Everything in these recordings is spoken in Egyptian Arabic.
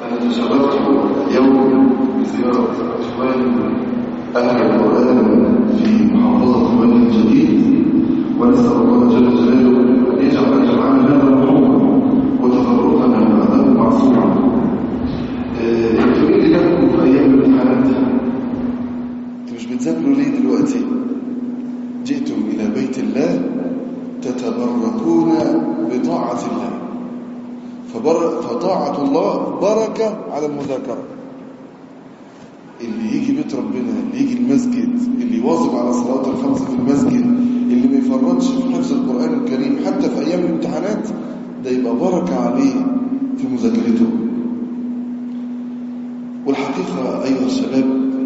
أنا تشرفت اليوم بزيارة إخوان أهل القرآن في محافظة وادي الجديد ونسأل الله جل جلاله أن يجعل جمعنا هذا معروفا وتفرقنا بعده معصوما الفريق لكم في أيام الامتحانات انتوا مش بتذاكروا ليه دلوقتي جئتم إلى بيت الله تتبركون بطاعة الله فبر... فطاعة الله بركة على المذاكرة اللي يجي بيت ربنا اللي يجي المسجد اللي يواظب على صلاة الخمسة في المسجد اللي ما يفرطش في حفظ القرآن الكريم حتى في أيام الامتحانات ده يبقى بركة عليه في مذاكرته والحقيقة أيها الشباب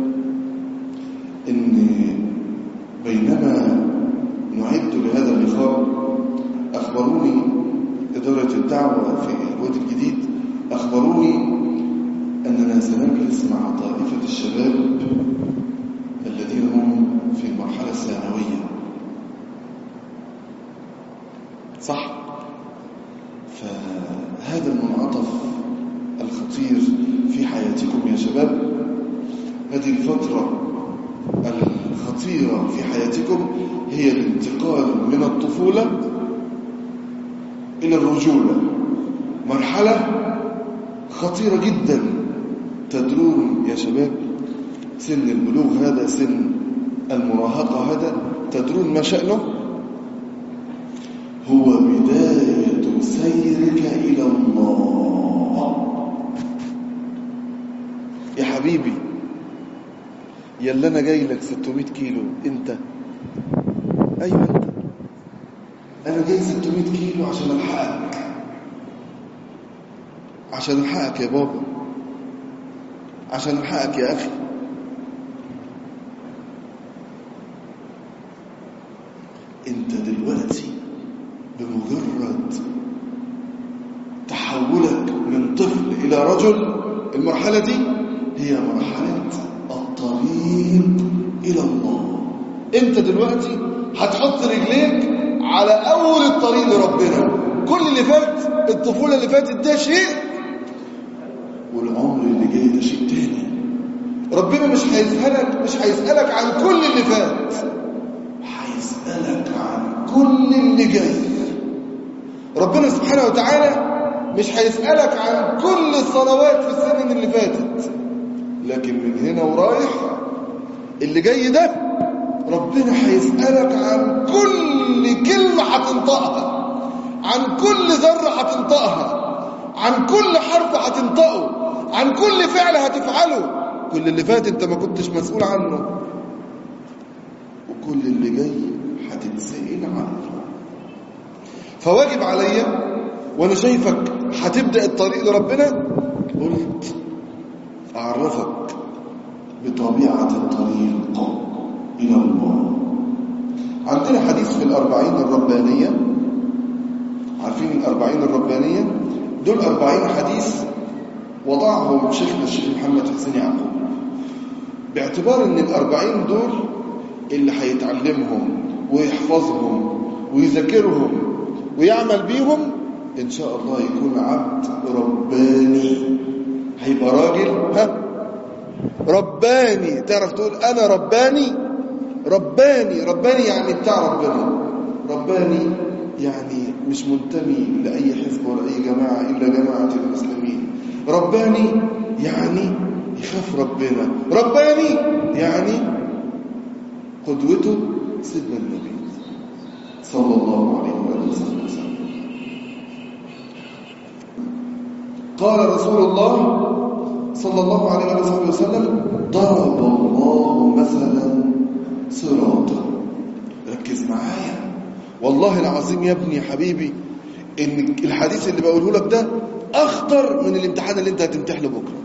إن بينما نعد لهذا اللقاء أخبروني إدارة الدعوة في الوادي الجديد أخبروني أننا سنجلس مع طائفة الشباب الذين هم في المرحلة الثانوية صح فهذا المنعطف الخطير في حياتكم يا شباب هذه الفترة الخطيرة في حياتكم هي الانتقال من الطفولة إلى الرجولة مرحلة خطيرة جدا تدرون يا شباب سن البلوغ هذا سن المراهقة هذا تدرون ما شأنه هو بداية سيرك إلى الله يا حبيبي يلا انا جاي لك 600 كيلو انت ايوه انت انا جاي 600 كيلو عشان الحقك عشان الحقك يا بابا عشان الحقك يا اخي انت دلوقتي بمجرد تحولك من طفل الى رجل المرحله دي هي مرحله الطريق إلى الله أنت دلوقتي هتحط رجليك على أول الطريق لربنا كل اللي فات الطفولة اللي فاتت ده شيء والعمر اللي جاي ده شيء تاني ربنا مش هيسألك مش هيسألك عن كل اللي فات هيسألك عن كل اللي جاي ربنا سبحانه وتعالى مش هيسألك عن كل الصلوات في السنين اللي فاتت لكن من هنا ورايح اللي جاي ده ربنا هيسألك عن كل كلمة هتنطقها عن كل ذرة هتنطقها عن كل حرف هتنطقه عن كل فعل هتفعله كل اللي فات انت ما كنتش مسؤول عنه وكل اللي جاي هتتسأل عنه فواجب عليا وانا شايفك هتبدأ الطريق لربنا قلت أعرفك بطبيعة الطريق إلى الله عندنا حديث في الأربعين الربانية عارفين الأربعين الربانية دول أربعين حديث وضعهم شيخنا الشيخ محمد حسين يعقوب باعتبار أن الأربعين دول اللي هيتعلمهم ويحفظهم ويذاكرهم ويعمل بيهم إن شاء الله يكون عبد رباني هيبقى راجل ها رباني تعرف تقول انا رباني رباني رباني يعني بتاع ربنا رباني يعني مش منتمي لاي حزب ولا اي جماعه الا جماعه المسلمين رباني يعني يخاف ربنا رباني يعني قدوته سيدنا النبي صلى الله عليه واله وسلم قال رسول الله صلى الله عليه وآله وسلم ضرب الله مثلا صراطا ركز معايا والله العظيم يا ابني يا حبيبي ان الحديث اللي بقوله لك ده اخطر من الامتحان اللي انت هتمتحنه بكره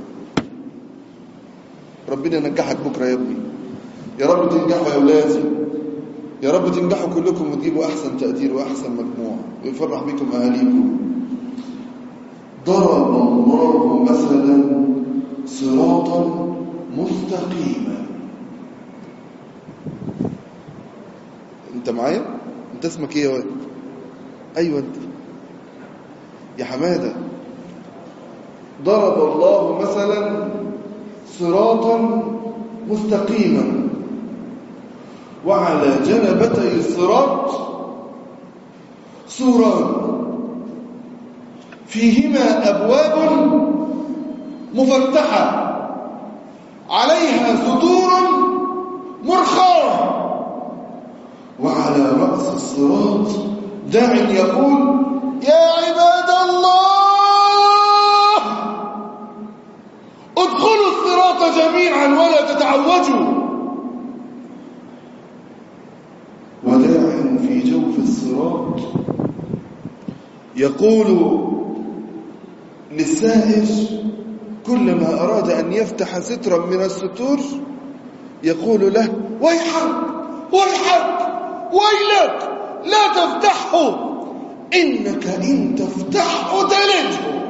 ربنا ينجحك بكره يا ابني يا رب تنجحوا يا اولادي يا رب تنجحوا كلكم وتجيبوا احسن تقدير واحسن مجموع ويفرح بكم اهاليكم ضرب الله مثلا صراطا مستقيما انت معايا انت اسمك ايه يا واد ايوه انت يا حماده ضرب الله مثلا صراطا مستقيما وعلى جنبتي الصراط سوران فيهما أبواب مفتحة عليها سطور مرخاة وعلى رأس الصراط داع يقول يا عباد الله ادخلوا الصراط جميعا ولا تتعوجوا وداع في جوف الصراط يقول للسائر كلما أراد أن يفتح سترا من الستور يقول له ويحك ويحك ويلك لا تفتحه إنك إن تفتحه تلجه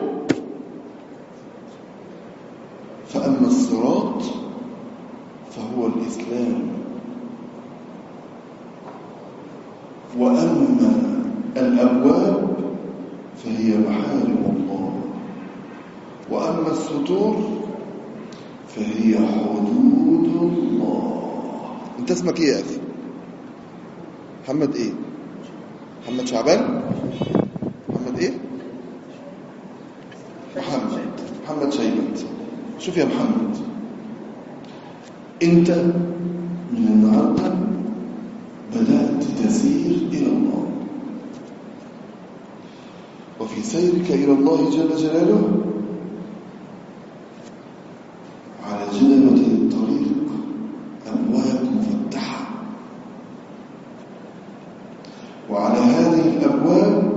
فأما الصراط فهو الإسلام وأما الأبواب فهي محارم الله وأما السطور فهي حدود الله انت اسمك ايه يا اخي محمد ايه محمد شعبان محمد ايه محمد محمد شيبت شوف يا محمد انت من النهارده بدأت تسير إلى الله وفي سيرك إلى الله جل جلاله على جنبة الطريق أبواب مفتحة وعلى هذه الأبواب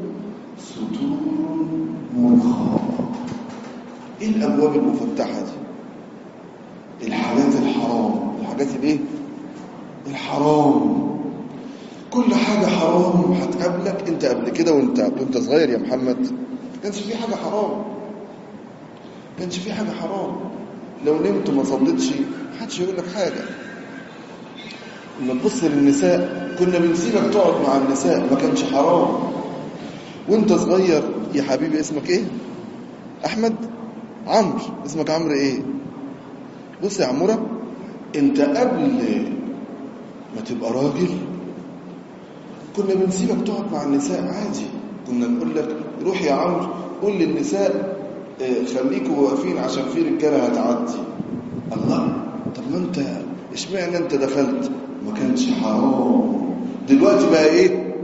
سطور مرخاة إيه الأبواب المفتحة دي؟ الحاجات الحرام الحاجات الايه؟ الحرام كل حاجة حرام هتقابلك انت قبل كده وانت وانت صغير يا محمد ما كانش في حاجة حرام ما كانش في حاجة حرام لو نمت وما صليتش محدش يقول لك حاجة لما تبص للنساء كنا بنسيبك تقعد مع النساء ما كانش حرام وانت صغير يا حبيبي اسمك ايه احمد عمرو اسمك عمرو ايه بص يا عموره انت قبل ما تبقى راجل كنا بنسيبك تقعد مع النساء عادي كنا نقول لك روح يا عمرو قول للنساء اه خليكوا واقفين عشان في رجاله هتعدي الله طب ما انت اشمعنى انت دخلت ما كانش حرام دلوقتي بقى ايه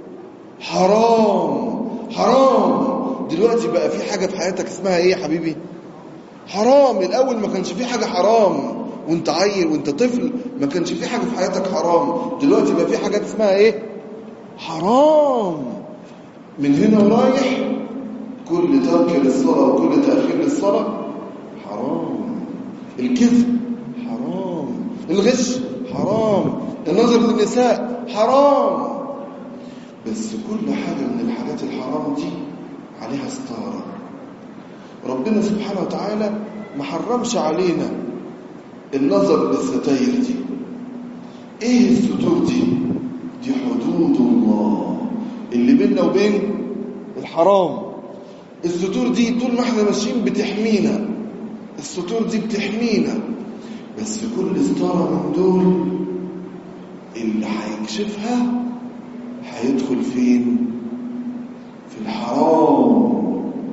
حرام حرام دلوقتي بقى في حاجه في حياتك اسمها ايه يا حبيبي حرام الاول ما كانش في حاجه حرام وانت عيل وانت طفل ما كانش في حاجه في حياتك حرام دلوقتي بقى في حاجات اسمها ايه حرام من هنا ورايح كل ترك للصلاه وكل تاخير للصلاه حرام الكذب حرام الغش حرام النظر للنساء حرام بس كل حاجه من الحاجات الحرام دي عليها ستاره ربنا سبحانه وتعالى ما حرمش علينا النظر للستاير دي ايه الستور دي دي حدود الله اللي بيننا وبين الحرام الستور دي طول ما احنا ماشيين بتحمينا الستور دي بتحمينا بس كل ستارة من دول اللي هيكشفها هيدخل فين في الحرام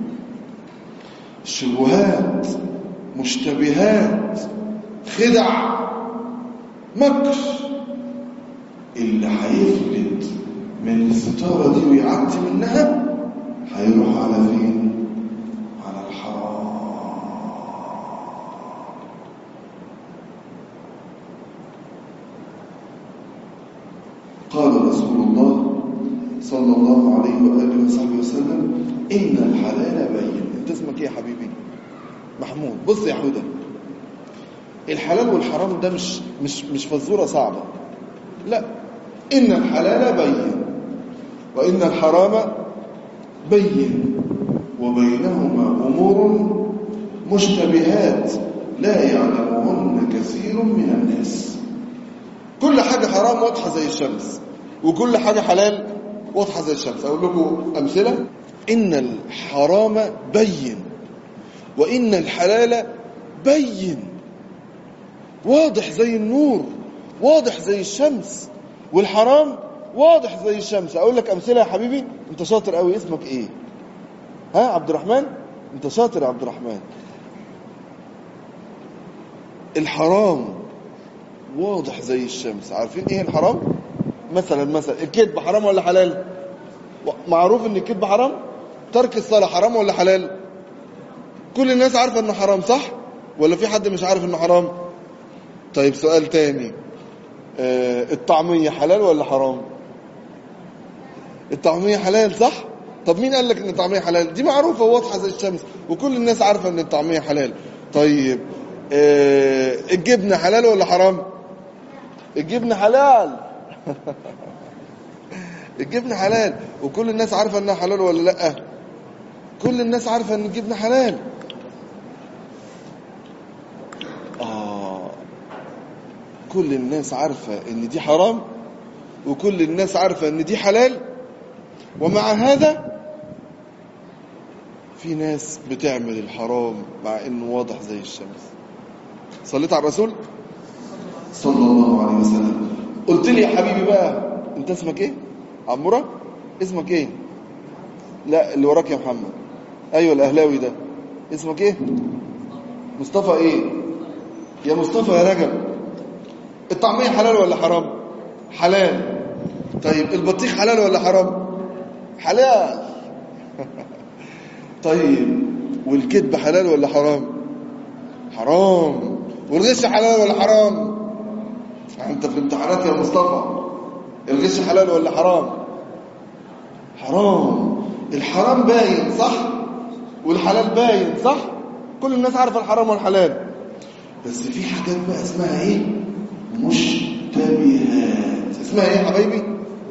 شبهات مشتبهات خدع مكر اللي هيفلت من الستارة دي ويعدي منها هيروح على فين على الحرام قال رسول الله صلى الله عليه وآله وصحبه وسلم إن الحلال بين انت اسمك ايه يا حبيبي محمود بص يا حودة الحلال والحرام ده مش مش مش فزوره صعبه لا ان الحلال بين وان الحرام بين وبينهما امور مشتبهات لا يعلمهن كثير من الناس كل حاجه حرام واضحه زي الشمس وكل حاجه حلال واضحه زي الشمس اقول لكم امثله ان الحرام بين وإن الحلال بين واضح زي النور واضح زي الشمس والحرام واضح زي الشمس اقول لك امثله يا حبيبي انت شاطر قوي اسمك ايه ها عبد الرحمن انت شاطر يا عبد الرحمن الحرام واضح زي الشمس عارفين ايه الحرام مثلا مثلا الكذب حرام ولا حلال معروف ان الكذب حرام ترك الصلاه حرام ولا حلال كل الناس عارفه انه حرام صح ولا في حد مش عارف انه حرام طيب سؤال تاني آه الطعميه حلال ولا حرام الطعميه حلال صح طب مين قال لك ان الطعميه حلال دي معروفه واضحه زي الشمس وكل الناس عارفه ان الطعميه حلال طيب آه الجبنه حلال ولا حرام الجبنه حلال الجبنه حلال وكل الناس عارفه انها حلال ولا لا كل الناس عارفه ان الجبنه حلال آه كل الناس عارفه ان دي حرام وكل الناس عارفه ان دي حلال ومع هذا في ناس بتعمل الحرام مع انه واضح زي الشمس صليت على الرسول صلى الله عليه وسلم قلت لي يا حبيبي بقى انت اسمك ايه عموره اسمك ايه لا اللي وراك يا محمد ايوه الاهلاوي ده اسمك ايه مصطفى ايه يا مصطفى يا رجب الطعميه حلال ولا حرام حلال طيب البطيخ حلال ولا حرام حلال طيب والكذب حلال ولا حرام حرام والغش حلال ولا حرام انت في امتحانات يا مصطفى الغش حلال ولا حرام حرام الحرام باين صح والحلال باين صح كل الناس عارفه الحرام والحلال بس في حاجات بقى اسمها ايه مشتبهات اسمها ايه يا حبايبي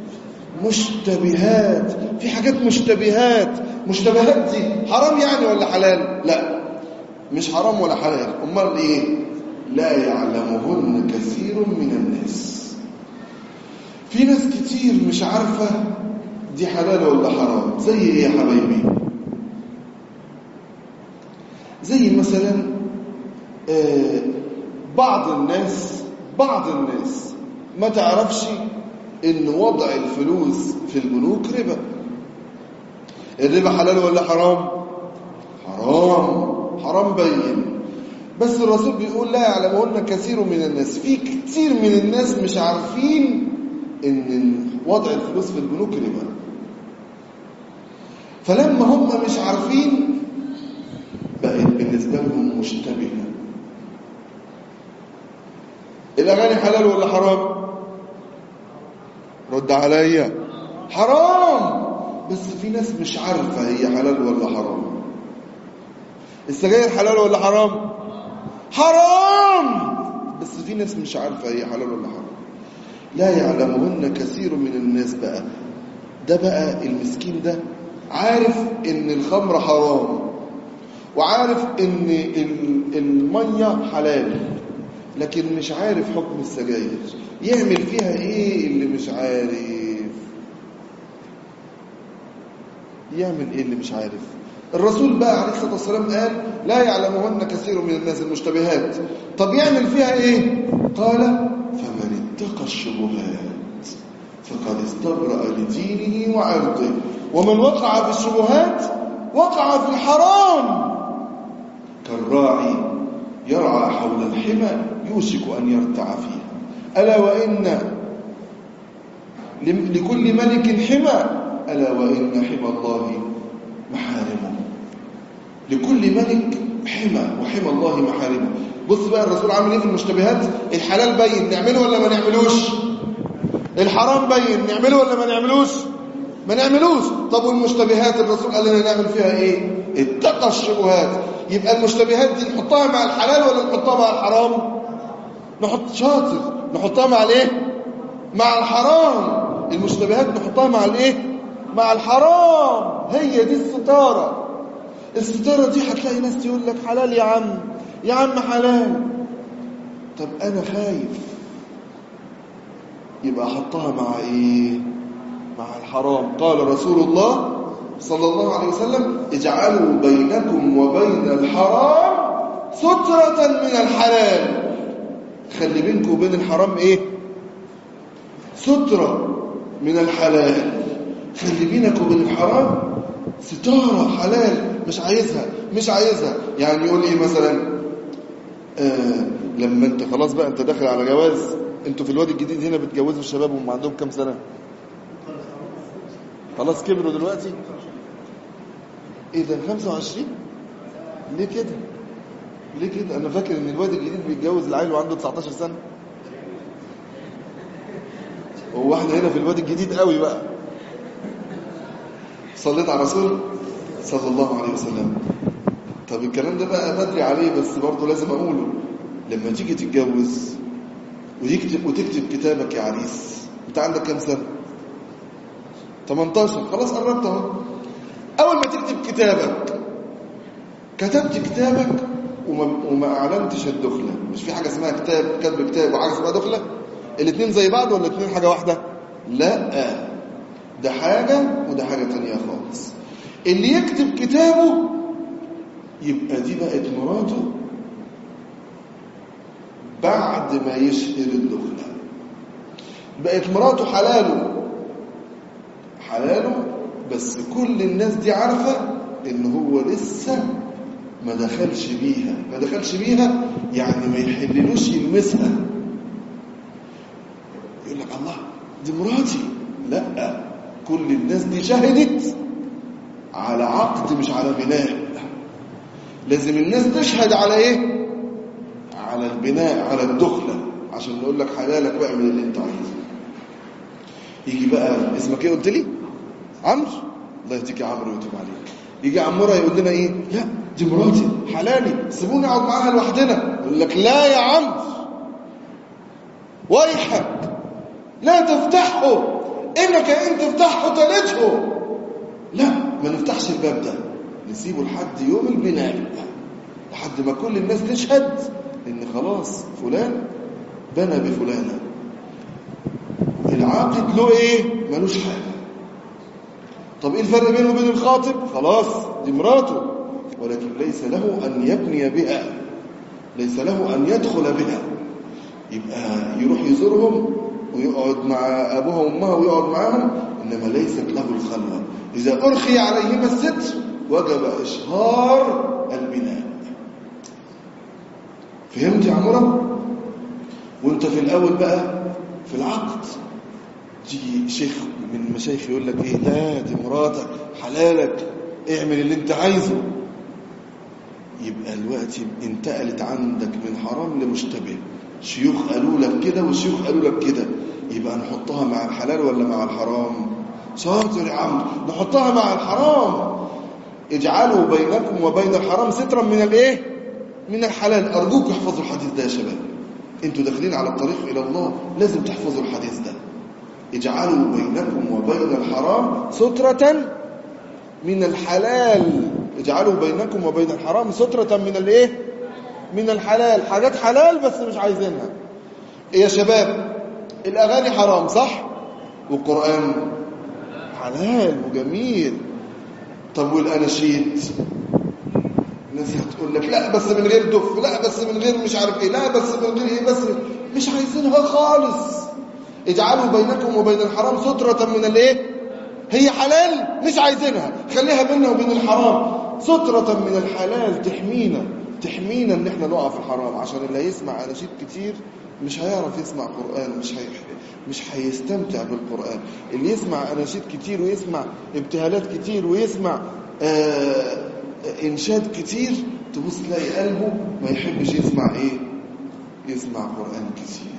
مشتبهات في حاجات مشتبهات مشتبهات دي حرام يعني ولا حلال لا مش حرام ولا حلال امال ايه لا يعلمهن كثير من الناس في ناس كتير مش عارفة دي حلال ولا حرام زي ايه يا حبايبي زي مثلا آه بعض الناس بعض الناس ما تعرفش ان وضع الفلوس في البنوك ربا الربا حلال ولا حرام حرام حرام بين بس الرسول بيقول لا يعلمهن كثير من الناس في كثير من الناس مش عارفين ان وضع الفلوس في البنوك ربا فلما هم مش عارفين بقت بالنسبه لهم مشتبهه الاغاني حلال ولا حرام رد عليا حرام بس في ناس مش عارفه هي حلال ولا حرام السجاير حلال ولا حرام حرام بس في ناس مش عارفه هي حلال ولا حرام لا يعلمهن كثير من الناس بقى ده بقى المسكين ده عارف ان الخمر حرام وعارف ان الميه حلال لكن مش عارف حكم السجاير يعمل فيها ايه اللي مش عارف يعمل ايه اللي مش عارف الرسول بقى عليه الصلاه والسلام قال لا يعلمهن كثير من الناس المشتبهات طب يعمل فيها ايه قال فمن اتقى الشبهات فقد استبرأ لدينه وعرضه ومن وقع في الشبهات وقع في الحرام كالراعي يرعى حول الحمى يوشك أن يرتع فيها ألا وإن لكل ملك حمى ألا وإن حمى الله محارمه لكل ملك حمى وحمى الله محارمه بص بقى الرسول عامل ايه في المشتبهات الحلال بين نعمله ولا ما نعملوش الحرام بين نعمله ولا ما نعملوش ما نعملوش طب والمشتبهات الرسول قال لنا نعمل فيها ايه اتقى الشبهات يبقى المشتبهات دي نحطها مع الحلال ولا نحطها مع الحرام نحط شاطر نحطها مع الايه مع الحرام المشتبهات نحطها مع الايه مع الحرام هي دي الستاره الستاره دي هتلاقي ناس تقول لك حلال يا عم يا عم حلال طب انا خايف يبقى احطها مع ايه مع الحرام قال رسول الله صلى الله عليه وسلم اجعلوا بينكم وبين الحرام سترة من الحلال خلي بينكم وبين الحرام ايه سترة من الحلال خلي بينك وبين الحرام ستارة حلال مش عايزها مش عايزها يعني يقول ايه مثلا آه لما انت خلاص بقى انت داخل على جواز انتوا في الوادي الجديد هنا بتجوزوا الشباب وهم عندهم كام سنة خلاص كبروا دلوقتي ايه ده 25 ليه كده ليه كده انا فاكر ان الوادي الجديد بيتجوز العيل وعنده 19 سنة هو احنا هنا في الوادي الجديد قوي بقى صليت على رسول صلى الله عليه وسلم طب الكلام ده بقى بدري عليه بس برضه لازم اقوله لما تيجي تتجوز وتكتب وتكتب كتابك يا عريس انت عندك كام سنه 18 خلاص قربت اهو اول ما تكتب كتابك كتبت كتابك وما, وما اعلنتش الدخله مش في حاجه اسمها كتاب كتب كتاب وحاجه اسمها دخله الاثنين زي بعض ولا الاثنين حاجه واحده لا ده حاجه وده حاجه ثانيه خالص اللي يكتب كتابه يبقى دي بقت مراته بعد ما يشهر الدخله بقت مراته حلاله حلاله بس كل الناس دي عارفه ان هو لسه ما دخلش بيها ما دخلش بيها يعني ما يحللوش يلمسها يقول لك الله دي مراتي لا كل الناس دي شهدت على عقد مش على بناء لازم الناس تشهد على ايه على البناء على الدخلة عشان نقول لك حلالك واعمل اللي انت عايزه يجي بقى اسمك ايه قلت لي عمرو الله يهديك يا عمرو ويتوب عليك يجي عمورة يقول لنا ايه لا دي مراتي حلالي سيبوني اقعد معاها لوحدنا يقول لك لا يا عمرو ويحك لا تفتحه انك ان تفتحه تلجه لا ما نفتحش الباب ده نسيبه لحد يوم البناء لحد ما كل الناس تشهد ان خلاص فلان بنى بفلانة العاقد له ايه ملوش حاجة طب ايه الفرق بينه وبين الخاطب خلاص دي مراته ولكن ليس له ان يبني بها ليس له ان يدخل بها يبقى يروح يزورهم ويقعد مع ابوها وامها ويقعد معاهم انما ليست له الخلوه اذا ارخي عليهما الستر وجب اشهار البناء فهمت يا عمرة وانت في الاول بقى في العقد تيجي شيخ من المشايخ يقول لك ايه لا دي مراتك حلالك اعمل اللي انت عايزه يبقى الوقت انتقلت عندك من حرام لمشتبه شيوخ قالوا لك كده وشيوخ قالوا لك كده يبقى نحطها مع الحلال ولا مع الحرام شاطر يا عم نحطها مع الحرام اجعلوا بينكم وبين الحرام سترا من الايه من الحلال ارجوك احفظوا الحديث ده يا شباب انتوا داخلين على الطريق الى الله لازم تحفظوا الحديث ده اجعلوا بينكم وبين الحرام سترة من الحلال اجعلوا بينكم وبين الحرام سترة من الايه من الحلال حاجات حلال بس مش عايزينها إيه يا شباب الاغاني حرام صح والقرآن حلال وجميل طب والاناشيد الناس هتقول لك لا بس من غير دف لا بس من غير مش عارف ايه لا بس من غير ايه بس مش عايزينها خالص اجعلوا بينكم وبين الحرام سترة من الايه هي حلال مش عايزينها خليها بيننا وبين الحرام سترة من الحلال تحمينا تحمينا ان احنا نقع في الحرام عشان اللي هيسمع اناشيد كتير مش هيعرف يسمع قرآن مش هي مش هيستمتع بالقرآن اللي يسمع اناشيد كتير ويسمع ابتهالات كتير ويسمع آه انشاد كتير تبص تلاقي قلبه ما يحبش يسمع ايه يسمع قرآن كتير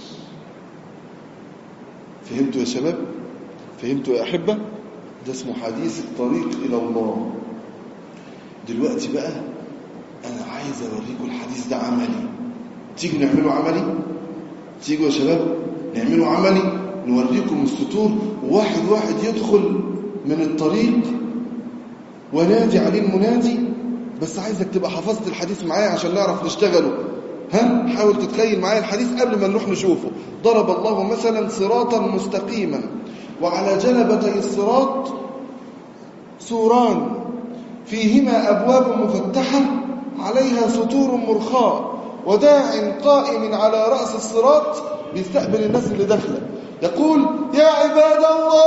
فهمتوا يا شباب فهمتوا يا أحبة ده اسمه حديث الطريق إلى الله دلوقتي بقى أنا عايز أوريكم الحديث ده عملي تيجوا نعمله عملي تيجوا يا شباب نعمله عملي نوريكم السطور وواحد واحد يدخل من الطريق ونادي عليه المنادي بس عايزك تبقى حفظت الحديث معايا عشان نعرف نشتغله ها حاول تتخيل معايا الحديث قبل ما نروح نشوفه ضرب الله مثلا صراطا مستقيما وعلى جنبتي الصراط سوران فيهما أبواب مفتحة عليها سطور مرخاة وداع قائم على رأس الصراط بيستقبل الناس اللي داخله يقول يا عباد الله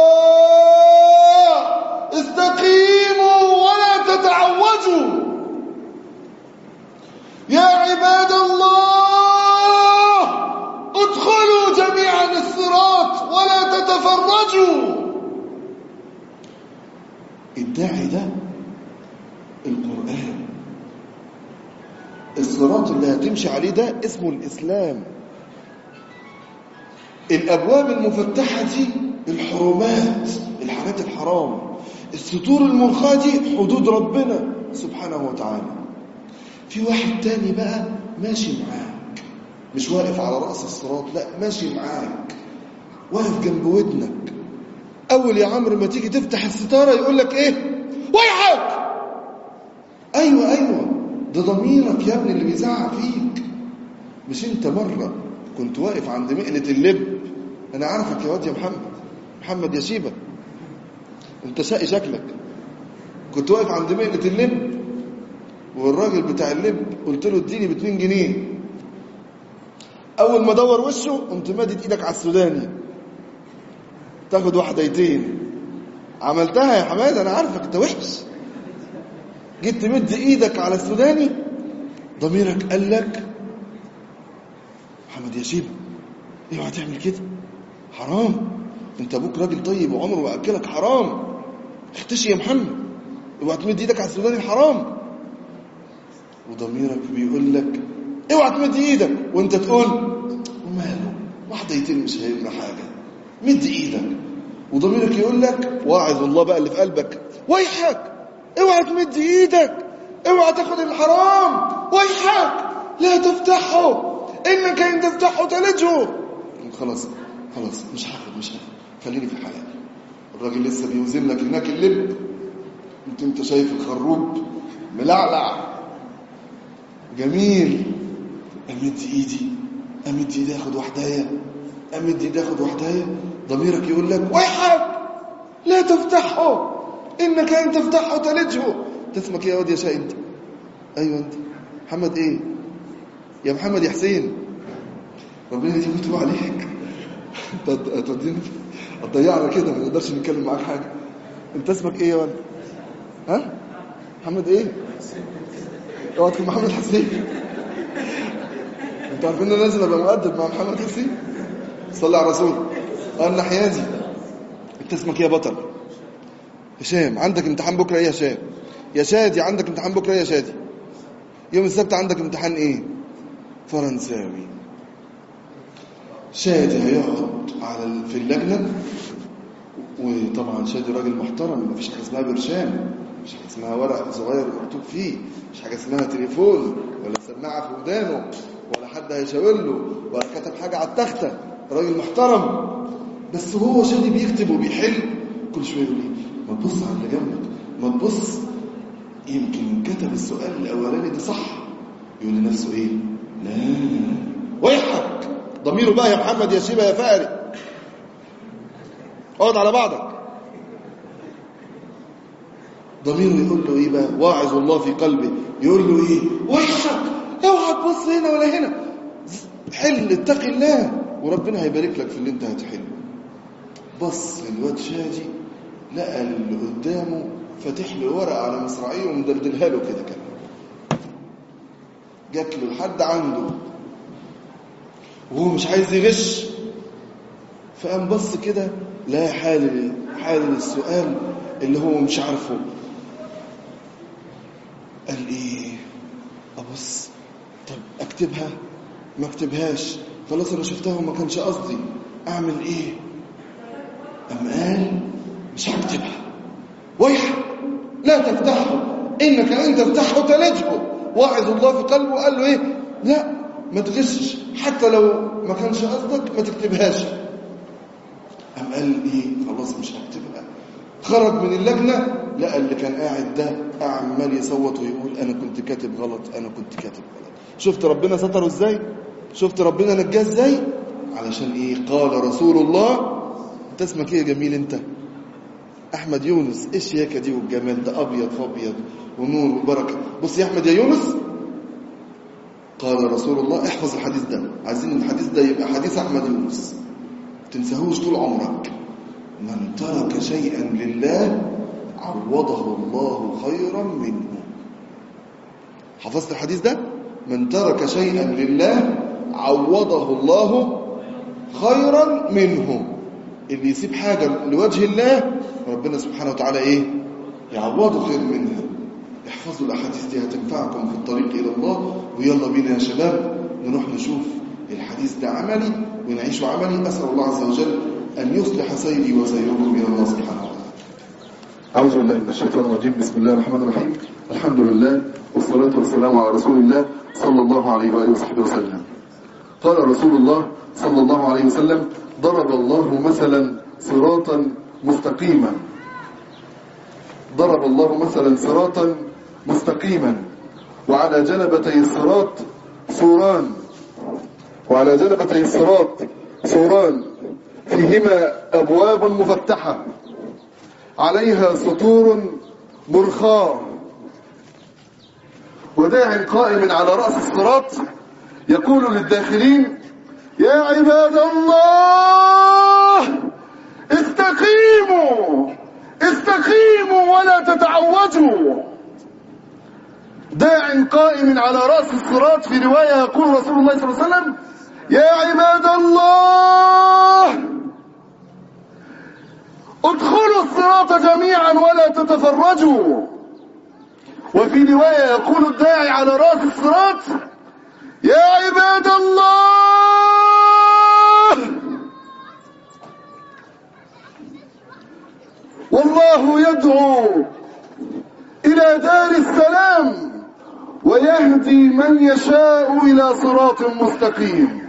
استقيموا ولا تتعوجوا يا عباد الله ادخلوا جميعا الصراط ولا تتفرجوا الداعي ده القرآن الصراط اللي هتمشي عليه ده اسمه الإسلام الأبواب المفتحة دي الحرمات الحاجات الحرام السطور المرخاة دي حدود ربنا سبحانه وتعالى في واحد تاني بقى ماشي معاك مش واقف على رأس الصراط لا ماشي معاك واقف جنب ودنك أول يا عمرو ما تيجي تفتح الستارة يقول لك إيه ويحك أيوة أيوة ده ضميرك يا ابني اللي بيزعق فيك مش انت مرة كنت واقف عند مقلة اللب انا عارفك يا واد يا محمد محمد يا شيبة انت شقي شكلك كنت واقف عند مقلة اللب والراجل بتاع اللب قلت له اديني ب 2 جنيه اول ما دور وشه قمت مادد ايدك على السوداني تاخد واحدتين عملتها يا حماد انا عارفك انت وحش جيت تمد ايدك على السوداني ضميرك قال لك محمد يا شيبه اوعى تعمل كده حرام انت ابوك راجل طيب وعمره ما اكلك حرام اختشي يا محمد اوعى تمد ايدك على السوداني حرام وضميرك بيقول لك اوعى تمد ايدك وانت تقول وماله واحدتين مش هيبقى حاجه مد ايدك وضميرك يقول لك واعظ الله بقى اللي في قلبك ويحك اوعى تمد ايدك اوعى تاخد الحرام ويحك لا تفتحه انك ان تفتحه تلجه خلاص خلاص مش هاخد مش هاخد خليني في حالي الراجل لسه بيوزن لك هناك اللب انت انت شايف الخروب ملعلع جميل امد ايدي امد ايدي اخد وحدايه امد ايدي اخد وحدايه ضميرك يقول لك ويحك لا تفتحه انك ان تفتحه تلجه انت اسمك ايه يا واد يا شاهد ايوه انت محمد ايه يا محمد يا حسين ربنا يديك ويتوب عليك هتودينا هتضيعنا كده ما نقدرش نتكلم معاك حاجه انت اسمك ايه يا ولد ها محمد ايه اوعى تكون محمد حسين انتوا عارفين ان انا لازم ابقى مؤدب مع محمد حسين صلي على الرسول اه النحيازي انت اسمك ايه يا بطل هشام عندك امتحان بكره ايه يا هشام يا شادي عندك امتحان بكره ايه يا شادي يوم السبت عندك امتحان ايه فرنساوي شادي هيقعد على ال- في اللجنه وطبعا شادي راجل محترم مفيش حاجه اسمها برشام مش حاجه اسمها ورق صغير مكتوب فيه مش حاجه اسمها تليفون ولا سماعه في ودانه ولا حد هيشاور له ولا كتب حاجه على التخته راجل محترم بس هو شادي بيكتب وبيحل كل شويه يقول ايه ما تبص على اللي جنبك ما تبص يمكن كتب السؤال الاولاني ده صح يقول لنفسه ايه لا ويحك ضميره بقى يا محمد يا شيبه يا فقري اقعد على بعضك ضميره يقول له ايه بقى واعظ الله في قلبه يقول له ايه ويحك اوعى تبص هنا ولا هنا حل اتقي الله وربنا هيبارك لك في اللي انت هتحله بص الواد شادي لقى اللي قدامه فاتح له ورقه على مصراعيه ومدلدلها له كده كده جات له لحد عنده وهو مش عايز يغش فقام بص كده لا حالل حالل السؤال اللي هو مش عارفه قال ايه ابص طب اكتبها ما اكتبهاش خلاص انا شفتها وما كانش قصدي اعمل ايه ام قال مش هكتبها ويح لا تفتحه انك ان تفتحه تلجه واعظ الله في قلبه قال له ايه لا ما تغشش حتى لو ما كانش قصدك ما تكتبهاش قام قال ايه خلاص مش هكتبها خرج من اللجنة لقى اللي كان قاعد ده عمال يصوت ويقول انا كنت كاتب غلط انا كنت كاتب غلط شفت ربنا ستره ازاي شفت ربنا نجاه ازاي علشان ايه قال رسول الله انت اسمك ايه يا جميل انت احمد يونس ايش الشياكه دي والجمال ده ابيض في ابيض ونور وبركه بص يا احمد يا يونس قال رسول الله احفظ الحديث ده عايزين الحديث ده يبقى حديث احمد يونس تنساهوش طول عمرك من ترك شيئا لله عوضه الله خيرا منه حفظت الحديث ده من ترك شيئا لله عوضه الله خيرا منه اللي يسيب حاجة لوجه الله ربنا سبحانه وتعالى ايه يعوضه خير منها احفظوا الاحاديث دي هتنفعكم في الطريق الى الله ويلا بينا يا شباب نروح نشوف الحديث ده عملي ونعيشه عملي اسال الله عز وجل ان يصلح سيري وسيركم الى الله سبحانه وتعالى أعوذ بالله من الشيطان الرجيم بسم الله الرحمن الرحيم الحمد لله والصلاة والسلام على رسول الله صلى الله عليه وآله وصحبه وسلم قال رسول الله صلى الله عليه وسلم ضرب الله مثلا صراطا مستقيما ضرب الله مثلا صراطا مستقيما وعلى جنبتي الصراط سوران وعلى جنبتي الصراط سوران فيهما أبواب مفتحة عليها سطور مرخاة وداع قائم على رأس الصراط يقول للداخلين يا عباد الله استقيموا استقيموا ولا تتعوجوا داع قائم على رأس الصراط في رواية يقول رسول الله صلى الله عليه وسلم يا عباد الله ادخلوا الصراط جميعا ولا تتفرجوا وفي رواية يقول الداعي على رأس الصراط يا عباد الله والله يدعو إلى دار السلام ويهدي من يشاء إلى صراط مستقيم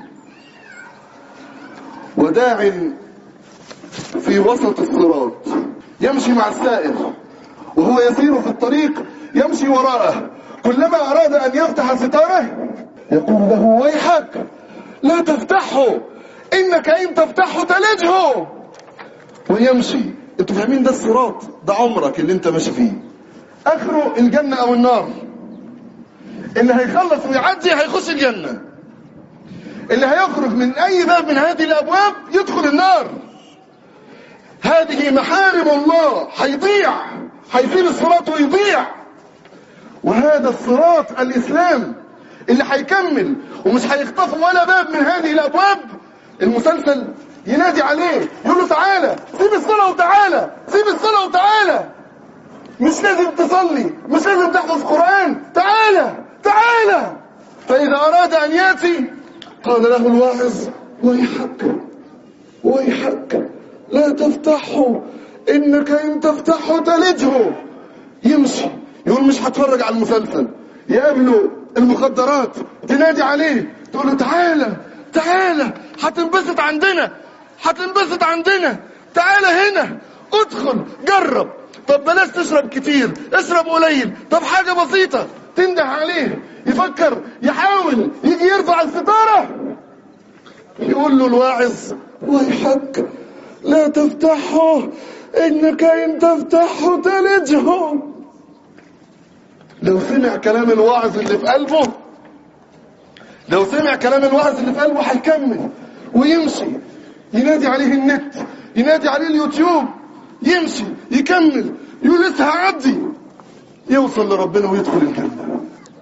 وداع في وسط الصراط يمشي مع السائر وهو يسير في الطريق يمشي وراءه كلما أراد أن يفتح ستاره يقول له ويحك لا تفتحه إنك إن تفتحه تلجه ويمشي انتوا فاهمين ده الصراط ده عمرك اللي انت ماشي فيه اخره الجنة او النار اللي هيخلص ويعدي هيخش الجنة اللي هيخرج من اي باب من هذه الابواب يدخل النار هذه محارم الله هيضيع هيسيب الصراط ويضيع وهذا الصراط الاسلام اللي هيكمل ومش هيخطفوا ولا باب من هذه الابواب المسلسل ينادي عليه يقول له تعالى سيب الصلاة وتعالى سيب الصلاة وتعالى مش لازم تصلي مش لازم تحفظ قرآن تعالى تعالى فإذا أراد أن يأتي قال له الواعظ ويحك ويحك لا تفتحه إنك إن تفتحه تلجه يمشي يقول مش هتفرج على المسلسل يقابله المخدرات تنادي عليه تقول له تعالى تعالى هتنبسط عندنا هتنبسط عندنا تعالى هنا ادخل جرب طب بلاش تشرب كتير اشرب قليل طب حاجة بسيطة تنده عليه يفكر يحاول يجي يرفع الستارة يقول له الواعظ ويحك لا تفتحه انك ان تفتحه تلجه لو سمع كلام الواعظ اللي في قلبه لو سمع كلام الواعظ اللي في قلبه هيكمل ويمشي ينادي عليه النت ينادي عليه اليوتيوب يمشي يكمل يقول لسه هعدي يوصل لربنا ويدخل الجنة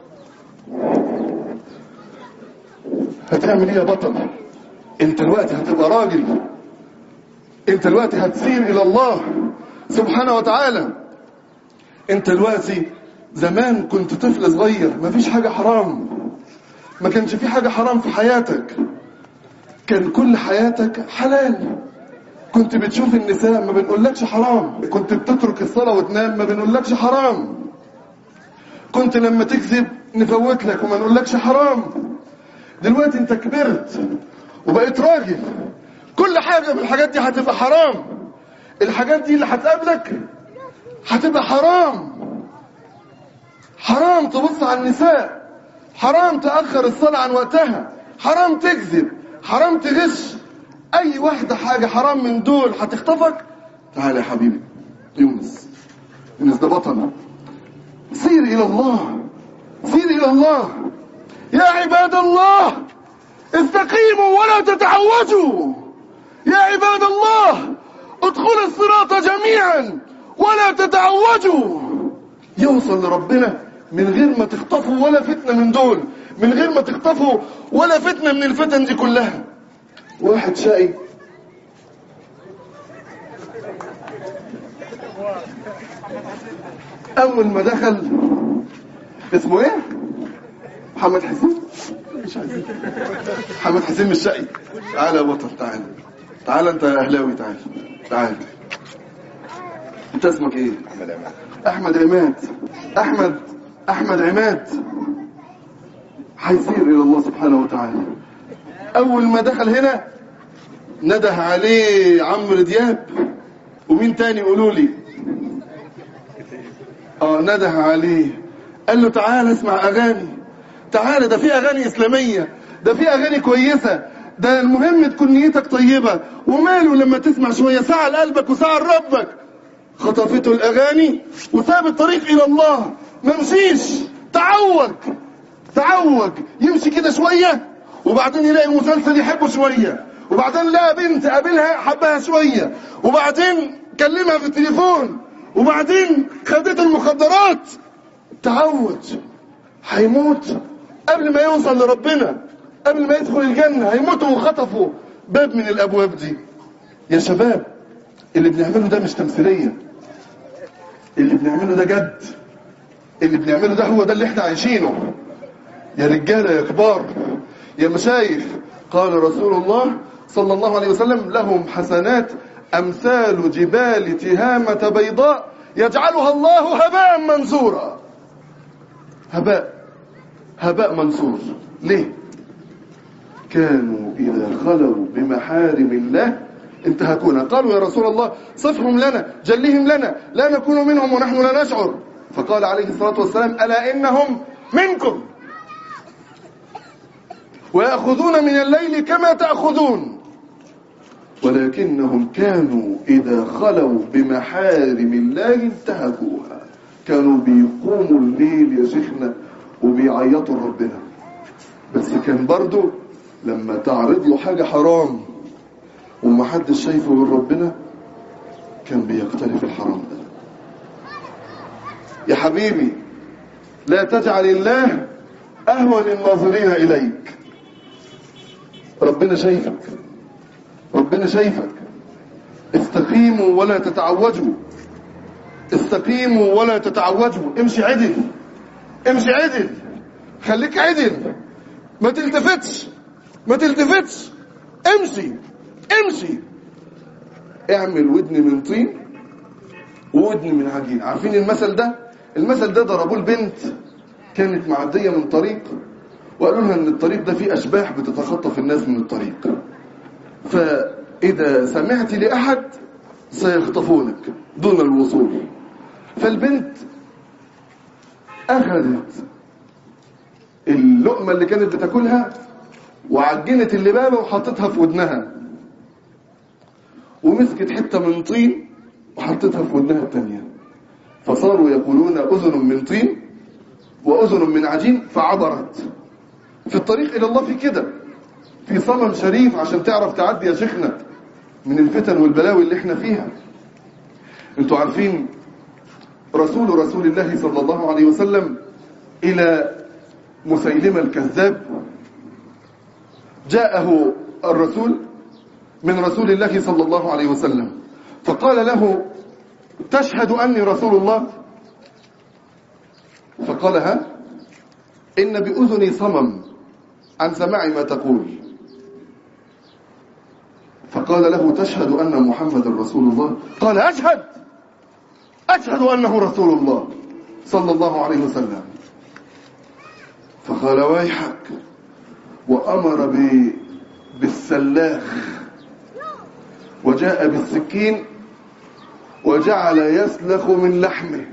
هتعمل ايه يا بطل انت الوقت هتبقى راجل انت الوقت هتسير الى الله سبحانه وتعالى انت دلوقتي زمان كنت طفل صغير مفيش حاجة حرام ما كانش في حاجة حرام في حياتك كان كل حياتك حلال كنت بتشوف النساء ما بنقولكش حرام كنت بتترك الصلاة وتنام ما بنقولكش حرام كنت لما تكذب نفوت لك وما نقولكش حرام دلوقتي انت كبرت وبقيت راجل كل حاجة من الحاجات دي هتبقى حرام الحاجات دي اللي هتقابلك هتبقى حرام حرام تبص على النساء حرام تأخر الصلاة عن وقتها حرام تكذب حرام تغش اي واحدة حاجة حرام من دول هتخطفك تعال يا حبيبي يونس يونس ده بطل سير إلى الله سير إلى الله يا عباد الله استقيموا ولا تتعوجوا يا عباد الله ادخلوا الصراط جميعا ولا تتعوجوا يوصل لربنا من غير ما تخطفوا ولا فتنة من دول من غير ما تخطفوا ولا فتنة من الفتن دي كلها واحد شقي اول ما دخل اسمه ايه محمد حسين مش عايزين محمد حسين مش شقي تعالى يا بطل تعالى تعالى انت يا اهلاوي تعالى تعالى انت اسمك ايه احمد عماد احمد احمد عماد هيسير الى الله سبحانه وتعالى اول ما دخل هنا نده عليه عمرو دياب ومين تاني قولوا لي اه نده عليه قال له تعالى اسمع اغاني تعالى ده في اغاني اسلاميه ده في اغاني كويسه ده المهم تكون نيتك طيبه وماله لما تسمع شويه ساعه لقلبك وساعه لربك خطفته الاغاني وساب الطريق الى الله ما مشيش تعوج تعوج يمشي كده شويه وبعدين يلاقي مسلسل يحبه شويه وبعدين لقى بنت قابلها حبها شويه وبعدين كلمها في التليفون وبعدين خدت المخدرات تعوج هيموت قبل ما يوصل لربنا قبل ما يدخل الجنة هيموتوا وخطفوا باب من الأبواب دي يا شباب اللي بنعمله ده مش تمثيلية اللي بنعمله ده جد اللي بنعمله ده هو ده اللي احنا عايشينه يا رجالة يا كبار يا مشايخ قال رسول الله صلى الله عليه وسلم لهم حسنات أمثال جبال تهامة بيضاء يجعلها الله هباء منثورا هباء هباء منثور ليه كانوا إذا خلوا بمحارم الله انتهكونا قالوا يا رسول الله صفهم لنا جلهم لنا لا نكون منهم ونحن لا نشعر فقال عليه الصلاة والسلام ألا إنهم منكم ويأخذون من الليل كما تأخذون ولكنهم كانوا إذا خلوا بمحارم الله انتهكوها كانوا بيقوموا الليل يا شيخنا وبيعيطوا لربنا بس كان برضو لما تعرض له حاجة حرام ومحدش شايفه من ربنا كان بيقترف الحرام ده يا حبيبي لا تجعل الله أهون الناظرين إليك ربنا شايفك ربنا شايفك استقيموا ولا تتعوجوا استقيموا ولا تتعوجوا امشي عدل امشي عدل خليك عدل ما تلتفتش ما تلتفتش امشي امشي اعمل ودن من طين وودن من عجين عارفين المثل ده المثل ده ضربوه البنت كانت معدية من طريق وقالوا لها ان الطريق ده فيه اشباح بتتخطف الناس من الطريق فاذا سمعت لاحد سيخطفونك دون الوصول فالبنت اخذت اللقمة اللي كانت بتاكلها وعجنت اللبابة وحطتها في ودنها ومسكت حتة من طين وحطتها في ودنها التانية فصاروا يقولون أذن من طين وأذن من عجين فعبرت في الطريق إلى الله في كده في صنم شريف عشان تعرف تعدي يا شيخنا من الفتن والبلاوي اللي احنا فيها انتوا عارفين رسول رسول الله صلى الله عليه وسلم إلى مسيلمة الكذاب جاءه الرسول من رسول الله صلى الله عليه وسلم فقال له تشهد أني رسول الله فقال ها إن بأذني صمم عن سماع ما تقول فقال له تشهد أن محمد رسول الله قال أشهد أشهد أنه رسول الله صلى الله عليه وسلم فقال ويحك وأمر ب... بالسلاخ وجاء بالسكين وجعل يسلخ من لحمه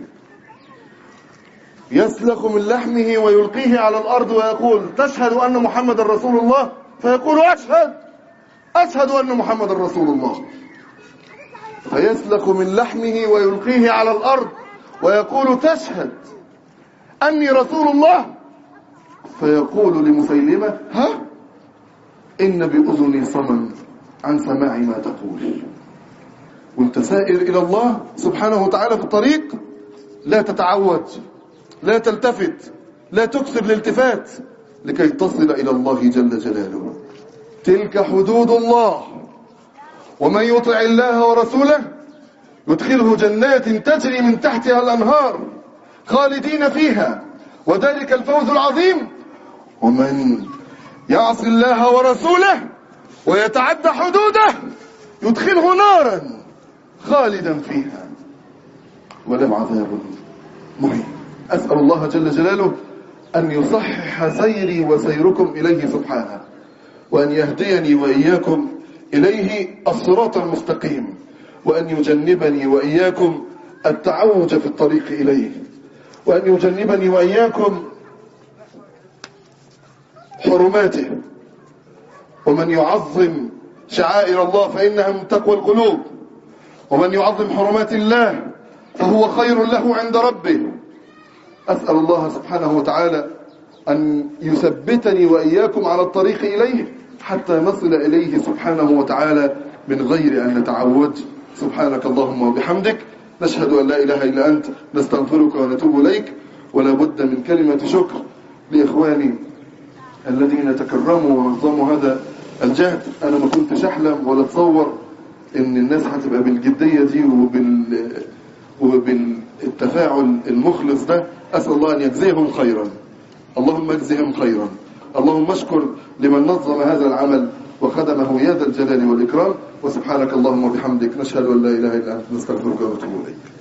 يسلخ من لحمه ويلقيه على الأرض ويقول تشهد أن محمد رسول الله فيقول أشهد أشهد أن محمد رسول الله فيسلخ من لحمه ويلقيه على الأرض ويقول تشهد أني رسول الله فيقول لمسيلمة ها إن بأذني صمم عن سماع ما تقول وانت سائر إلى الله سبحانه وتعالى في الطريق لا تتعود لا تلتفت لا تكسر الالتفات لكي تصل إلى الله جل جلاله تلك حدود الله ومن يطع الله ورسوله يدخله جنات تجري من تحتها الأنهار خالدين فيها وذلك الفوز العظيم ومن يعص الله ورسوله ويتعدى حدوده يدخله نارا خالدا فيها وله عذاب مهين أسأل الله جل جلاله أن يصحح سيري وسيركم إليه سبحانه وأن يهديني وإياكم إليه الصراط المستقيم وأن يجنبني وإياكم التعوج في الطريق إليه وأن يجنبني وإياكم حرماته ومن يعظم شعائر الله فإنها من تقوى القلوب ومن يعظم حرمات الله فهو خير له عند ربه أسأل الله سبحانه وتعالى أن يثبتني وإياكم على الطريق إليه حتى نصل إليه سبحانه وتعالى من غير أن نتعود سبحانك اللهم وبحمدك نشهد أن لا إله إلا أنت نستغفرك ونتوب إليك ولا بد من كلمة شكر لإخواني الذين تكرموا ونظموا هذا الجهد أنا ما كنتش أحلم ولا أتصور إن الناس هتبقى بالجدية دي وبال وبالتفاعل المخلص ده أسأل الله أن يجزيهم خيرا اللهم اجزهم خيرا اللهم اشكر لمن نظم هذا العمل وخدمه يا ذا الجلال والإكرام وسبحانك اللهم وبحمدك نشهد أن لا إله إلا أنت نستغفرك ونتوب إليك